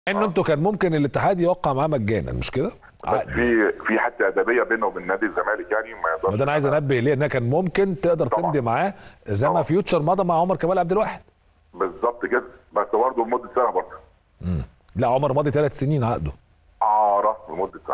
انه انتوا كان ممكن الاتحاد يوقع معاه مجانا مش كده؟ بس عقد في في حتى ادبيه بينه وبين نادي الزمالك يعني ما يقدرش وده انا عايز انبه ليه انها كان ممكن تقدر طبعا. تمضي معاه زي ما طبعا. فيوتشر مضى مع عمر كمال عبد الواحد بالظبط كده بس برضه لمده سنه برضه لا عمر ماضي ثلاث سنين عقده اعاره لمده سنه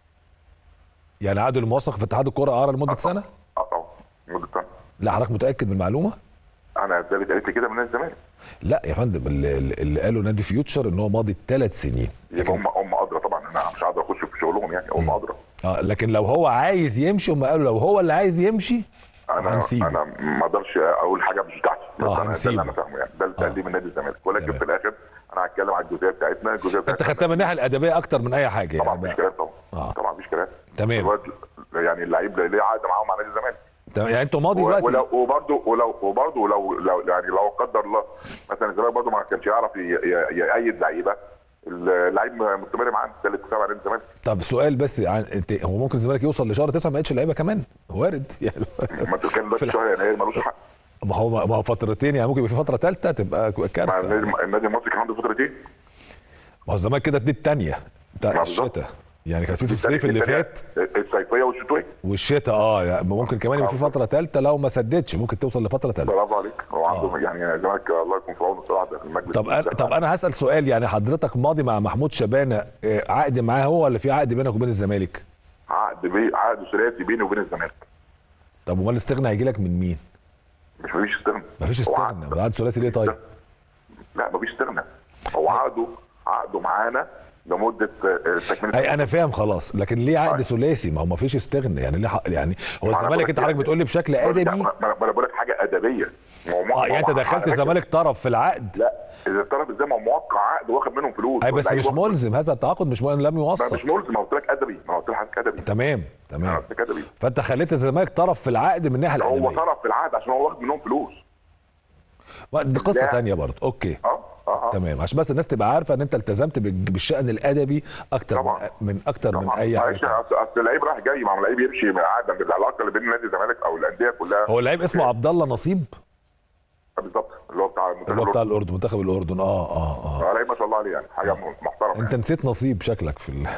يعني عقده الموثق في اتحاد الكوره اعاره لمده سنه اه طبعا لمده سنه لا حضرتك متاكد من المعلومه انا الزمالك قالت لي كده من نادي الزمالك لا يا فندم اللي, اللي قاله نادي فيوتشر ان هو ماضي ثلاث سنين يبقى هم هم ادرى طبعا انا مش هقدر اخش في شغلهم يعني هم ادرى اه لكن لو هو عايز يمشي هم قالوا لو هو اللي عايز يمشي انا هنسيبه. انا ما اقدرش اقول حاجه مش بتاعتي بس آه، انا ده هنسيبه. اللي انا فاهمه يعني ده اللي آه. اتقال لي من نادي الزمالك ولكن تمام. في الاخر انا هتكلم على الجزئيه بتاعتنا الجزئيه انت بتاعتنا خدتها من الناحيه الادبيه اكتر من اي حاجه طبعا يعني مفيش بقى. كلام طبعا آه. طبعا مفيش كلام تمام. الواد يعني اللعيب ليه عقد معاهم مع نادي الزمالك تمام، يعني انتوا ماضي و- دلوقتي ولو وبرضه ولو وبرضه لو لو يعني لو قدر الله مثلا الزمالك برضه ما كانش يعرف ي- ي- يأيد لعيبه اللعيب مستمر معانا ده اللي اتفق عليه الزمالك طب سؤال بس عن انت هو ممكن الزمالك يوصل لشهر تسعه ما يقتش اللعيبه كمان وارد يعني ما انت كان في دلوقتي الح- شهر يناير ملوش حق ما هو ما هو فترتين يعني ممكن يبقى في فتره ثالثه تبقى مع كارثه النادي ما النادي المصري كان عنده فترتين هو الزمالك كده دي الثانيه بتاع ما بالظبط. الشتاء يعني كان في في الصيف اللي فات الصيفيه والشتويه والشتاء اه يعني ممكن كمان يبقى في فتره ثالثه لو ما سددش ممكن توصل لفتره ثالثه برافو عليك هو عنده يعني الزمالك الله يكون في عونه الصراحه ده في المجلس طب انا طب انا هسال سؤال يعني حضرتك ماضي مع محمود شبانه آه، عقد معاه هو ولا في عقد بينك وبين الزمالك؟ عقد بي عقد ثلاثي بيني وبين الزمالك طب امال الاستغنى هيجي لك من مين؟ مش مفيش استغنى مفيش هو استغنى عقد- عقد ثلاثي ليه طيب؟ لا مفيش استغنى هو عقده عقده معانا لمده آه، تكمله اي انا فاهم خلاص لكن ليه عقد طيب. ثلاثي ما هو ما فيش استغنى يعني ليه حق يعني هو ما أنا الزمالك بقولك انت حضرتك يعني- بتقول لي بشكل ما- ادبي ما ما انا بقول لك حاجه ادبيه ما هو اه يعني انت موقع دخلت عقد. الزمالك طرف في العقد لا اذا الطرف ازاي ما هو موقع عقد واخد منهم فلوس اي بس واللعيب مش واخد- ملزم هذا التعاقد مش ملزم لم ما يوثق مش ملزم ما قلت لك ادبي ما قلت لك ادبي تمام انا تمام قلت لك ادبي فانت خليت الزمالك طرف في العقد من الناحيه هو الادبيه طرف في العقد عشان هو واخد منهم فلوس دي قصه لا. تانية برضه اوكي اه اه اه تمام عشان بس الناس تبقى عارفه ان انت التزمت بالج- بالشان الادبي اكتر طبعا. من, من اكتر من طبعا اي معلش حاجه اصل أصل اللعيب راح جاي مع اللعيب يمشي مع عقد العلاقه اللي بين نادي الزمالك او الانديه كلها هو اللعيب اسمه عبد الله نصيب بالظبط اللي هو بتاع المنتخب اللي هو بتاع الأردني. الاردن منتخب الاردن اه اه اه آه، لعيب ما شاء الله عليه يعني حاجه محترمه انت نسيت نصيب شكلك في ال...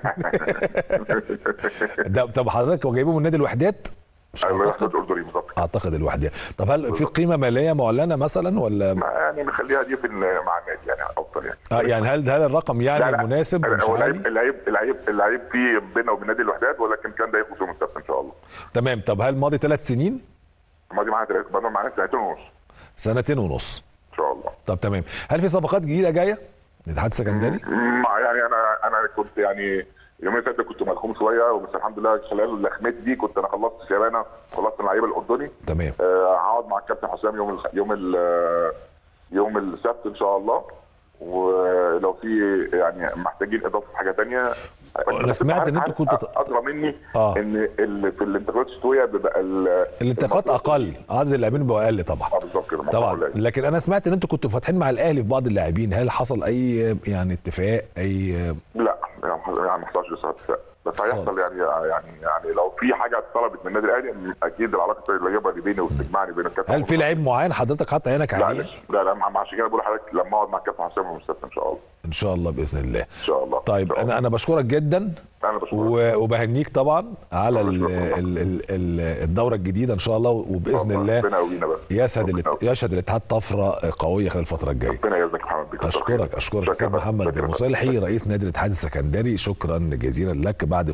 ده طب حضرتك هو جايبه من نادي الوحدات مش ايوه اعتقد احمد اردني بالظبط اعتقد الوحدات طب هل في قيمه ماليه معلنه مثلا ولا ما يعني نخليها دي في ال- مع النادي يعني افضل يعني آه يعني هل هل الرقم يعني مناسب لا، مش هو عالي اللعيب اللعيب اللعيب اللعيب في بينه وبين نادي الوحدات ولكن كان ده يخلص يوم السبت ان شاء الله تمام طب هل ماضي ثلاث سنين ماضي معانا ثلاث ماضي معانا سنتين ونص سنتين ونص ان شاء الله طب تمام هل في صفقات جديده جايه الاتحاد السكندري مع يعني انا انا كنت يعني يومين فاتوا كنت ملخوم شويه بس الحمد لله خلال لخمتي دي كنت انا خلصت شبانه خلصت اللعيبه الاردني تمام آه، هقعد مع الكابتن حسام يوم الخ... يوم ال... يوم السبت ان شاء الله ولو في يعني محتاجين اضافه حاجه تانية أنا سمعت إن أنتوا كنتوا- ادرى مني آه. ان ال... في الانتخابات الشتويه بيبقى ال... الانتقالات اقل عدد اللاعبين بيبقى اقل طبعا اه بالظبط كده طبعا قليل. لكن انا سمعت ان انتوا كنتوا فاتحين مع الاهلي في بعض اللاعبين هل حصل اي يعني اتفاق اي لا يعني يعني ما حصلش لسه اتفاق بس هيحصل خالص. يعني يعني يعني لو في حاجه اتطلبت من النادي الاهلي اكيد العلاقه الطيبه اللي بيني وبتجمعني بين الكابتن هل في لعيب معين حضرتك حاطط عينك لا عليه لا لا, لا مع- عشان كده بقول لحضرتك لما اقعد مع الكابتن حسام يوم السبت ان شاء الله ان شاء الله باذن الله ان شاء الله طيب إن شاء انا انا بشكرك جدا انا بشكرك و- وبهنيك طبعا على ال- شكراً. ال- ال- ال- الدوره الجديده ان شاء الله وباذن ربنا الله يقوينا بقى يشهد ربنا الات- يشهد الاتحاد طفره قويه خلال الفتره الجايه ربنا يرزقك يا محمد بيك اشكرك اشكرك استاذ محمد مصالحي رئيس نادي الاتحاد السكندري شكرا جزيلا لك بعد